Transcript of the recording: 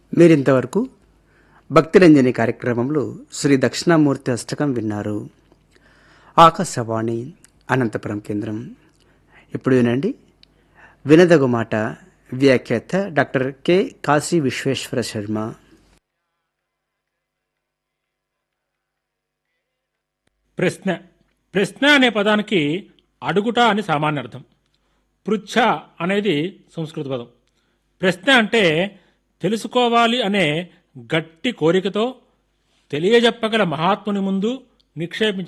మీరింతవరకు భక్తిరంజని కార్యక్రమంలో శ్రీ దక్షిణామూర్తి అష్టకం విన్నారు ఆకాశవాణి అనంతపురం కేంద్రం ఇప్పుడు వినండి వినదగు మాట వ్యాఖ్యాత డాక్టర్ కె కాశీ విశ్వేశ్వర శర్మ ప్రశ్న ప్రశ్న అనే పదానికి అడుగుట అని సామాన్య అర్థం పృచ్ఛ అనేది సంస్కృత పదం ప్రశ్న అంటే తెలుసుకోవాలి అనే గట్టి కోరికతో తెలియజెప్పగల మహాత్ముని ముందు నిక్షేపించిన